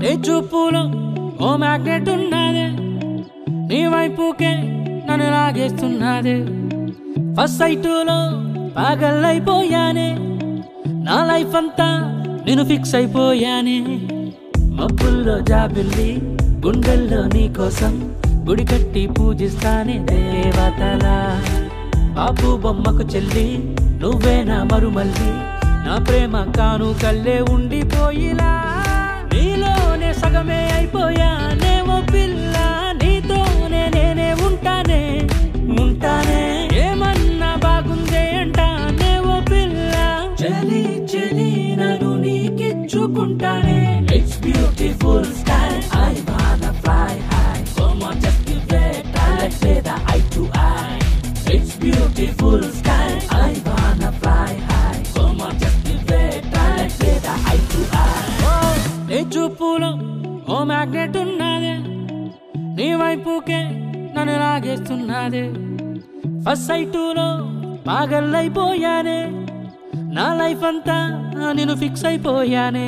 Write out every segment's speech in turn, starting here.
నీ చూపులో ఓ మ్యాగ్నెట్ ఉన్నదే నీ వైపుకే నన్ను లాగేస్తున్నదే ఫస్ట్ సైటులో పాగల్లైపోయానే నా లైఫ్ అంతా నేను ఫిక్స్ అయిపోయానే మబ్బుల్లో జాబిల్లి గుండెల్లో నీ కోసం గుడి కట్టి పూజిస్తానే దేవతలా బాబు బొమ్మకు చెల్లి నువ్వే నా మరుమల్లి నా ప్రేమ కాను కల్లే ఉండిపోయిలా నీలోనే సగమే అయిపోయానే ఓ పిల్ల నీతోనే నేనే ఉంటానే ఉంటానే ఏమన్నా బాగుందే అంటానే ఓ పిల్ల చలి చలి నన్ను నీకిచ్చుకుంటానే it's beautiful sky I wanna fly high come on just give it a let's say the eye to eye it's beautiful sky I wanna fly high come on just give it a let's say the eye to eye oh నీ చూపులో ఓ magnet ఉన్నదే నీ వైపుకే నన్ను లాగేస్తున్నదే first సైటులో పాగల్లైపోయానే నా life అంతా నేను fix అయిపోయానే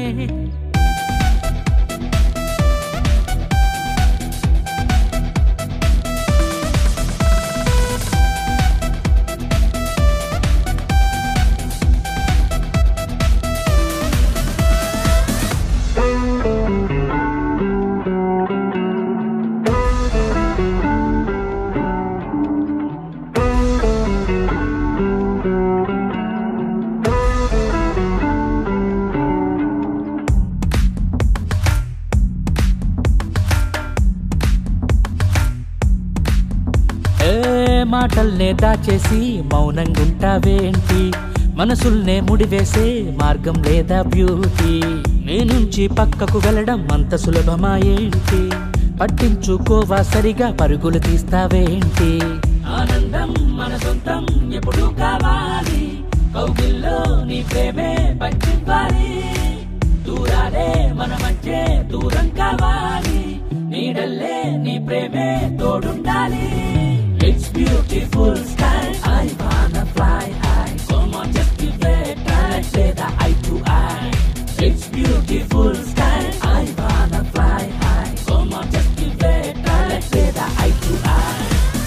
ఏ మాటల్నే దాచేసి మౌనంగుంటావేంటి మనసుల్నే ముడివేసే మార్గం లేదా బ్యూటీ నీ నుంచి పక్కకు వెళ్ళడం అంత సులభమా ఏంటి పట్టించుకోవా సరిగా పరుగులు తీస్తావేంటి ఆనందం మన సొంతం ఎప్పుడు కావాలి కౌగిల్లో నీ ప్రేమే పంచివ్వాలి దూరాలే మన మధ్య దూరం కావాలి నీడల్లే నీ ప్రేమే తోడుండాలి it's beautiful sky I wanna fly high come on just give it a let's say the eye to eye it's beautiful sky I wanna fly high come on just give it a let's say the eye to eye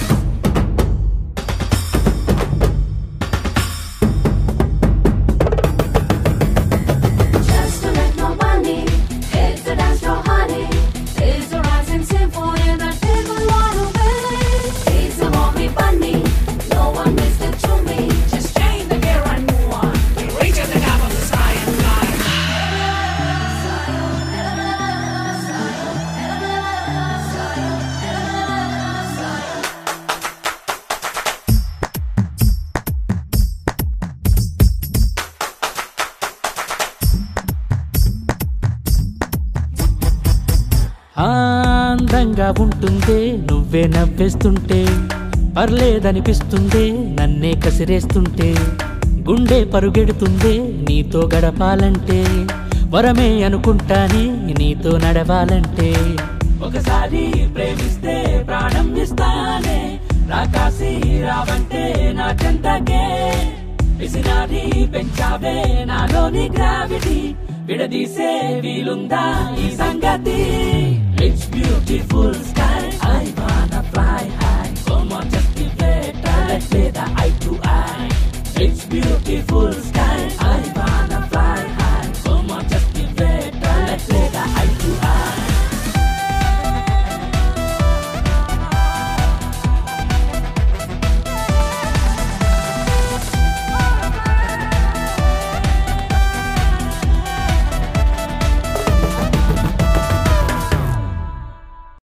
Just to make no money, hit the dance floor, honey. It's a rising symphony that people wanna be. It's a mommy bunny, no one missed it to me. Just change the gear and move on. We're reaching the top of the sky and fly. ఆ, అందంగా ఉంటుందే నువ్వే నవ్వేస్తుంటే పర్లేదనిపిస్తుందే నన్నే కసిరేస్తుంటే గుండె పరుగెడుతుందే నీతో గడపాలంటే వరమే అనుకుంటానే నీతో నడవాలంటే ఒకసారి ప్రేమిస్తే ప్రాణం ఇస్తానే రాకాసి రావంటే నా చెంతకే విసినారి పెంచావే నాలోని గ్రావిటీ విడదీసే వీలుందా ఈ సంగతి it's beautiful sky I wanna fly high come on just give it a let's say the eye to eye it's beautiful sky